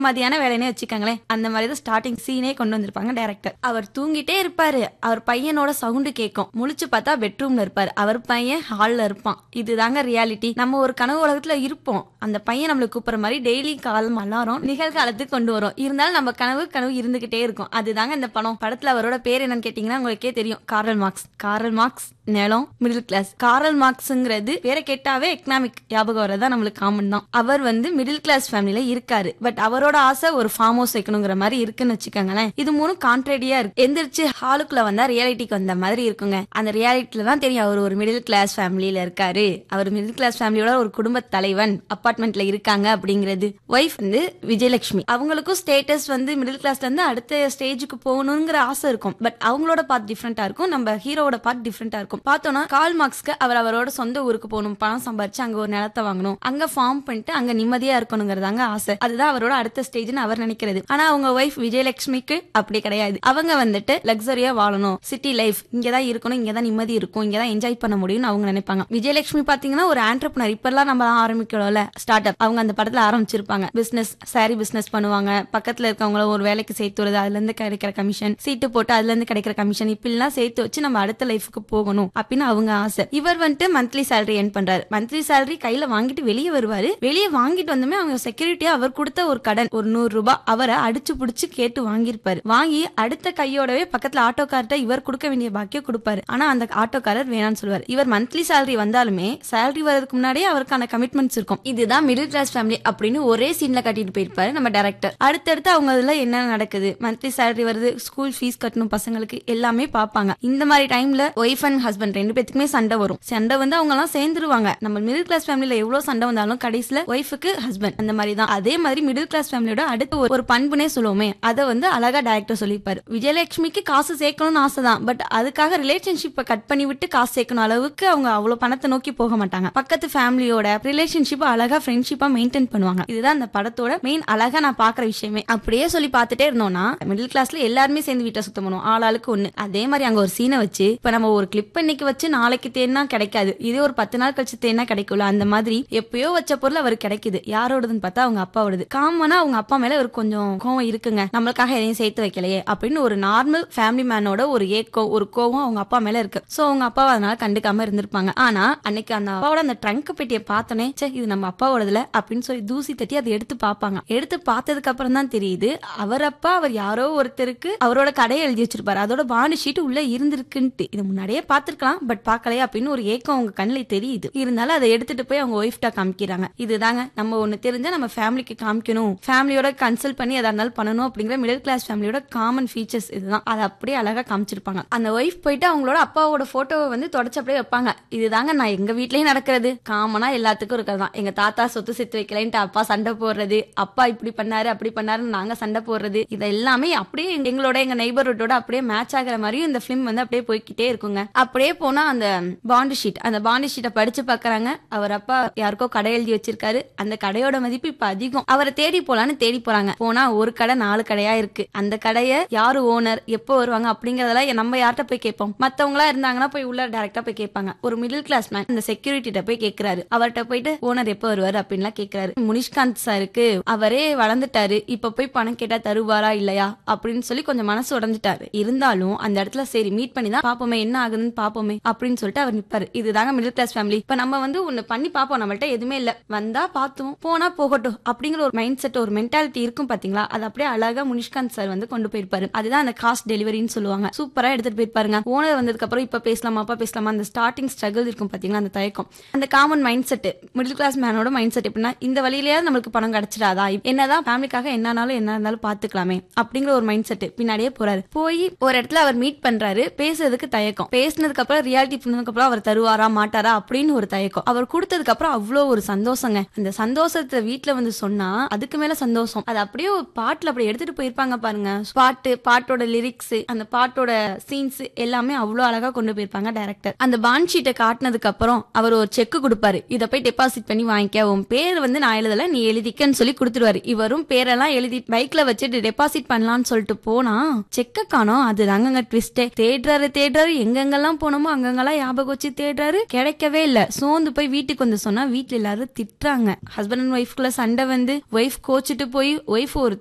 மதியான வேலைனே வச்சுக்கோங்களேன் அந்த மாதிரி தான் ஸ்டார்டிங் சீனே கொண்டு வந்திருப்பாங்க டேரக்டர் அவர் தூங்கிட்டே இருப்பாரு அவர் பையனோட சவுண்டு கேட்கும் முழிச்சு பார்த்தா பெட்ரூம்ல இருப்பாரு அவர் பையன் ஹால்ல இருப்பான் இதுதாங்க ரியாலிட்டி நம்ம ஒரு கனவு உலகத்துல இருப்போம் அந்த பையன் நம்மளை கூப்பிடுற மாதிரி டெய்லி காலம் அலாரம் நிகழ்காலத்துக்கு கொண்டு வரும் இருந்தாலும் நம்ம கனவு கனவு இருந்துகிட்டே இருக்கும் அதுதாங்க இந்த படம் படத்துல அவரோட பேர் என்னன்னு கேட்டீங்கன்னா உங்களுக்கே தெரியும் காரல் மார்க்ஸ் காரல் மார்க்ஸ் நிலம் மிடில் கிளாஸ் காரல் மார்க்ஸ்ங்கிறது பேரை கேட்டாவே எக்கனாமிக் ஞாபகம் வரதா நம்மளுக்கு காமன் தான் அவர் வந்து மிடில் கிளாஸ் ஃபேமிலில இருக்காரு பட் அவரோட ஆசை ஒரு ஃபார்ம் ஹவுஸ் வைக்கணுங்கிற மாதிரி இருக்குன்னு வச்சுக்கோங்களேன் இது மூணும் கான்ட்ரேடியா இருக்கு எந்திரிச்சு ஹாலுக்குள்ள வந்தா ரியாலிட்டிக்கு வந்த மாதிரி இருக்குங்க அந்த ரியாலிட்டில தான் தெரியும் அவர் ஒரு மிடில் கிளாஸ் ஃபேமிலியில இருக்காரு அவர் மிடில் கிளாஸ் ஃபேமிலியோட ஒரு குடும்ப தலைவன் அப்பார்ட்மெண்ட்ல இருக்காங்க அப்படிங்கிறது ஒய்ஃப் வந்து விஜயலட்சுமி அவங்களுக்கும் ஸ்டேட்டஸ் வந்து மிடில் கிளாஸ்ல இருந்து அடுத்த ஸ்டேஜுக்கு போகணுங்கிற ஆசை இருக்கும் பட் அவங்களோட பார்ட் டிஃப்ரெண்டா இருக்கும் நம்ம ஹீரோவோட பார்ட் டிஃப்ரெண்டா இருக்கும் பார்த்தோம்னா கால் மார்க்ஸ்க்கு அவர் அவரோட சொந்த ஊருக்கு போகணும் பணம் சம்பாரிச்சு அங்க ஒரு நிலத்தை வாங்கணும் அங்க ஃபார்ம் பண்ணிட்டு அங்க நிம்மதியா இருக்கணுங்கிறதாங்க ஆசை அதுதான் அவரோட அடுத்த ஸ்டேஜ்னு அவர் நினைக்கிறது ஆனா அவங்க ஒய்ஃப் விஜயலட்சுமிக்கு அப்படி கிடையாது அவங்க வந்துட்டு லக்ஸரியா வாழணும் சிட்டி லைஃப் இங்கதான் இருக்கணும் இங்கதான் நிம்மதி இருக்கும் இங்கதான் என்ஜாய் பண்ண முடியும்னு அவங்க நினைப்பாங்க விஜயலட்சுமி பாத்தீங்கன்னா ஒரு ஆண்டர்பனர் இப்பெல்லாம் நம்ம ஆரம்பிக்கிறோம்ல ஸ்டார்ட் அப் அவங்க அந்த படத்துல ஆரம்பிச்சிருப்பாங்க பிசினஸ் சாரி பிசினஸ் பண்ணுவாங்க பக்கத்துல இருக்கவங்கள ஒரு வேலைக்கு சேர்த்து வருது அதுல இருந்து கிடைக்கிற கமிஷன் சீட்டு போட்டு அதுல இருந்து கிடைக்கிற கமிஷன் இப்படிலாம் சேர்த்து வச்சு நம்ம அடுத்த லைஃபுக்கு போகணும் அப்படின்னு அவங்க ஆசை இவர் வந்துட்டு மந்த்லி salary earn பண்றாரு மந்த்லி salary கையில வாங்கிட்டு வெளியே வருவாரு வெளியே வாங்கிட்டு வந்துமே அவங்க செக்யூரிட்டியா அவர் கொடுத்த ஒரு கடன் ஒரு நூறு ரூபாய் அவரை அடிச்சு புடிச்சு கேட்டு வாங்கியிருப்பாரு வாங்கி அடுத்த கையோடவே பக்கத்துல ஆட்டோக்கார்ட்ட இவர் கொடுக்க வேண்டிய பாக்கியம் கொடுப்பாரு ஆனா அந்த ஆட்டோக்காரர் வேணாம்னு சொல்லுவார் இவர் மந்த்லி salary வந்தாலுமே salary வர்றதுக்கு முன்னாடியே அவருக்கான கமிட்மெண்ட்ஸ் இருக்கும் இதுதான் மிடில் கிளாஸ் ஃபேமிலி அப்படின்னு ஒரே சீன்ல கட்டிட்டு போயிருப்பாரு நம்ம டேரக்டர் அடுத்தடுத்து அவங்க இதுல என்ன நடக்குது மந்த்லி salary வருது ஸ்கூல் ஃபீஸ் கட்டணும் பசங்களுக்கு எல்லாமே பார்ப்பாங்க இந்த மாதிரி டைம்ல ஒய்ஃப் அண்ட் ஹஸ்பண்ட் ரெண்டு பேத்துக்குமே சண்டை வரும் சண்டை வந்து அவங்க எல்லாம் சேர்ந்துருவாங்க நம்ம மிடில் கிளாஸ் ஃபேமிலில எவ்வளவு சண்டை வந்தாலும் கடைசியில ஒய்ஃபுக்கு ஹஸ்பண்ட் அந்த மாதிரி தான் அதே மாதிரி மிடில் கிளாஸ் ஃபேமிலியோட அடுத்த ஒரு- ஒரு பண்புனே சொல்லுவோமே அதை வந்து அழகா டேரக்டர் சொல்லியிருப்பாரு விஜயலட்சுமிக்கு காசு சேர்க்கணும்னு ஆசை தான் பட் அதுக்காக ரிலேஷன்ஷிப்பை கட் பண்ணி விட்டு காசு சேர்க்கணும் அளவுக்கு அவங்க அவ்வளவு பணத்தை நோக்கி போக மாட்டாங்க பக்கத்து ஃபேமிலியோட ரிலேஷன்ஷிப் அழகா ஃப்ரெண்ட்ஷிப்பா மெயின்டைன் பண்ணுவாங்க இதுதான் அந்த படத்தோட மெயின் அழகா நான் பாக்குற விஷயமே அப்படியே சொல்லி பார்த்துட்டே இருந்தோம்னா மிடில் கிளாஸ்ல எல்லாருமே சேர்ந்து வீட்டை சுத்தம் பண்ணுவோம் ஆளாளுக்கு ஒண்ணு அதே மாதிரி அங்க ஒரு சீனை வச்சு இப்ப நம்ம ஒரு கிளிப் இன்னைக்கு வச்சு நாளைக்கு தேன்னா கிடைக்காது இதே ஒரு பத்து நாள் கழிச்சு தேன்னா கிடைக்கும்ல அந்த மாதிரி எப்பயோ வச்ச பொருள் அவருக்கு கிடைக்குது யாரோடதுன்னு பார்த்தா அவங்க அப்பாவோடது காமனா அவங்க அப்பா மேல ஒரு கொஞ்சம் கோவம் இருக்குங்க நம்மளுக்காக எதையும் சேர்த்து வைக்கலையே அப்படின்னு ஒரு நார்மல் ஃபேமிலி மேனோட ஒரு ஏக்கம் ஒரு கோவம் அவங்க அப்பா மேல இருக்கு சோ அவங்க அப்பாவை அதனால கண்டுக்காம இருந்திருப்பாங்க ஆனா அன்னைக்கு அந்த அப்பாவோட அந்த ட்ரங்க் பெட்டியை பார்த்தோன்னே சே இது நம்ம அப்பாவோடதுல அப்படின்னு சொல்லி தூசி தட்டி அதை எடுத்து பார்ப்பாங்க எடுத்து பார்த்ததுக்கு அப்புறம் தான் தெரியுது அவர் அப்பா அவர் யாரோ ஒருத்தருக்கு அவரோட கடையை எழுதி வச்சிருப்பாரு அதோட பாண்டு ஷீட் உள்ள இருந்திருக்குன்ட்டு இது முன்னாடியே பார்த்திருக்கலாம் பட் பார்க்கலையா அப்படின்னு ஒரு ஏக்கம் அவங்க கண்ணில் தெரியுது இருந்தாலும் அதை எடுத்துட்டு போய் அவங்க ஒய்ஃப்டா காமிக்கிறாங்க இதுதாங்க நம்ம ஒண்ணு தெரிஞ்சா நம்ம ஃபேமிலிக்கு காமிக்கணும் ஃபேமிலியோட கன்சல்ட் பண்ணி எதா இருந்தாலும் பண்ணணும் அப்படிங்கிற மிடில் கிளாஸ் ஃபேமிலியோட காமன் ஃபீச்சர்ஸ் இதுதான் அதை அப்படியே அழகா காமிச்சிருப்பாங்க அந்த ஒய்ஃப் போயிட்டு அவங்களோட அப்பாவோட போட்டோவை வந்து தொடச்சு அப்படியே வைப்பாங்க இதுதாங்க நான் எங்க வீட்லயும் நடக்கிறது காமனா எல்லாத்துக்கும் இருக்கிறது தான் எங்க தாத்தா சொத்து சேர்த்து வைக்கலைன்ட்டு அப்பா சண்டை போடுறது அப்பா இப்படி பண்ணாரு அப்படி பண்ணாருன்னு நாங்க சண்டை போடுறது இது எல்லாமே அப்படியே எங்களோட எங்க நெய்பர்ஹுட்டோட அப்படியே மேட்ச் ஆகுற மாதிரியும் இந்த ஃபிலிம் வந்து அப்படியே போய்க்கிட்டே இருக்குங்க அப்படியே போனா அந்த பாண்டு ஷீட் அந்த பாண்டு ஷீட்டை படிச்சு பாக்குறாங்க அவர் அப்பா யாருக்கோ கடை எழுதி வச்சிருக்காரு அந்த கடையோட மதிப்பு இப்ப அதிகம் அவரை தேடி போலான்னு தேடி போறாங்க போனா ஒரு கடை நாலு கடையா இருக்கு அந்த கடையை யாரு ஓனர் எப்போ வருவாங்க அப்படிங்கறதெல்லாம் நம்ம யார்கிட்ட போய் கேட்போம் மத்தவங்களா இருந்தாங்கன்னா போய் உள்ள டைரக்டா போய் கேட்பாங்க ஒரு மிடில் கிளாஸ் மேன் அந்த செக்யூரிட்டிட்ட போய் கேக்குறாரு அவர்கிட்ட போயிட்டு ஓனர் எப்போ வருவாரு அப்படின்லாம் கேக்குறாரு முனிஷ்காந்த் சாருக்கு அவரே வளர்ந்துட்டாரு இப்ப போய் பணம் கேட்டா தருவாரா இல்லையா அப்படின்னு சொல்லி கொஞ்சம் மனசு உடஞ்சிட்டாரு இருந்தாலும் அந்த இடத்துல சரி மீட் பண்ணி தான் பாப்போமே என்ன ஆகுதுன்னு பாப்போமே அப்படின்னு சொல்லிட்டு அவர் நிப்பாரு இதுதாங்க மிடில் கிளாஸ் ஃபேமிலி இப்ப நம்ம வந்து ஒண்ணு பண்ணி பாப்போம் நம்மள்ட்ட எதுவுமே இல்ல வந்தா பார்த்தோம் போனா போகட்டும் அப்படிங்கிற ஒரு மைண்ட் செட் ஒரு மென்டாலிட்டி இருக்கும் பாத்தீங்களா அது அப்படியே அழகா முனிஷ்காந்த் சார் வந்து கொண்டு போயிருப்பாரு அதுதான் அந்த காஸ்ட் டெலிவரின்னு சொல்லுவாங்க சூப்பரா எடுத்துட்டு போயிருப்பாருங்க ஓனர் வந்ததுக்கு அப்புறம் இப்ப பேசலாமா அப்பா பேசலாமா அந்த ஸ்டார்டிங் ஸ்ட்ரகிள் இருக்கும் பாத்தீங்களா அந்த தயக்கம் அந்த common mindset middle class மேனோட மைண்ட் செட் எப்படின்னா இந்த வழியிலேயே நம்மளுக்கு பணம் கிடைச்சிடாதா என்னதான் ஃபேமிலிக்காக என்னனாலும் என்ன இருந்தாலும் பாத்துக்கலாமே அப்படிங்கிற ஒரு மைண்ட் செட் பின்னாடியே போறாரு போய் ஒரு இடத்துல அவர் மீட் பண்றாரு பேசுறதுக்கு தயக்கம் பேசினதுக்கு அப்புறம் ரியாலிட்டி பண்ணதுக்கு அப்புறம் அவர் தருவாரா மாட்டாரா அப்படின்னு ஒரு தயக்கம் அவர் கொடுத்ததுக்கு அப்புறம் அவ்வளோ ஒரு சந்தோஷங்க அந்த சந்தோஷத்தை வீட்ல வந்து சொன்னா அதுக்கு மேல சந்தோஷம் அது அப்படியே ஒரு பாட்டுல அப்படி எடுத்துட்டு போயிருப்பாங்க பாருங்க பாட்டு பாட்டோட லிரிக்ஸ் அந்த பாட்டோட சீன்ஸ் எல்லாமே அவ்வளோ அழகா கொண்டு போயிருப்பாங்க டைரக்டர் அந்த பாண்ட் ஷீட்டை காட்டினதுக்கு அப்புறம் அவர் ஒரு செக் கொடுப்பாரு இதை போய் டெபாசிட் பண்ணி வாங்கிக்க உன் பேர் வந்து நான் எழுதல நீ எழுதிக்கன்னு சொல்லி கொடுத்துருவாரு இவரும் பேரெல்லாம் எழுதி பைக்ல வச்சுட்டு டெபாசிட் பண்ணலாம்னு சொல்லிட்டு போனா செக்க காணோம் அது தாங்க ட்விஸ்டே தேடுறாரு தேடுறாரு எங்கெங்கெல்லாம் போனோமோ அங்கங்கெல்லாம் ஞாபகம் வச்சு தேடுறாரு கிடைக்கவே இல்ல சோர்ந்து போய் வீட்டுக்கு வந்து சொன்னா வீட்டுல எல்லாரும் திட்டுறாங்க ஹஸ்பண்ட் அண்ட் ஒய்ஃப்குள்ள சண்டை வந்து ஒய்ஃப் கோச்சு கோச்சிட்டு போய் ஒய்ஃப் ஒரு